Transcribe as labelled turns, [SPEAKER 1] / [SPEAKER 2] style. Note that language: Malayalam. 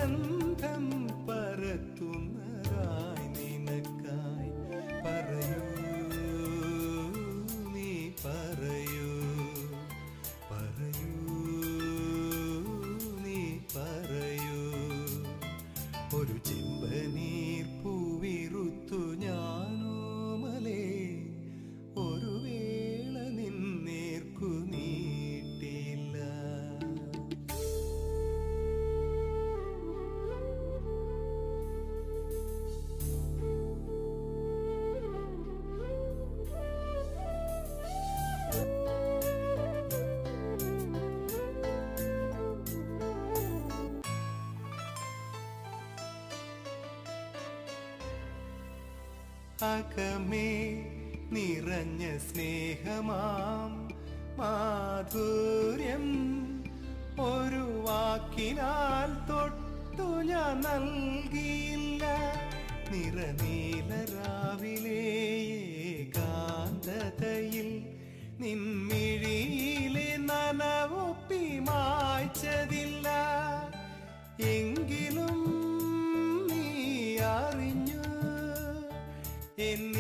[SPEAKER 1] സുഗന്ധം പരത്തുന്നതായി നിനക്കായി പറയൂ നീ പറയൂ പറയൂ നീ പറയൂ ഒരു ചെമ്പനീർ പൂവിറുത്തു ഞാനോ മലേ ഒരു വേള നിന്നേർക്കു നീട്ടില്ല അകമേ നിറഞ്ഞ സ്നേഹമാം മാധുര്യം ഒരു വാക്കിനാൽ തൊട്ടു ഞാൻ നൽകിയില്ല നിറനീലരാവിലെ കാന്തതയിൽ നിൻമിഴിയിലെ നനവൊപ്പി മായ്ച്ചതില്ല എങ്കിലും നീ അറിഞ്ഞു എൻ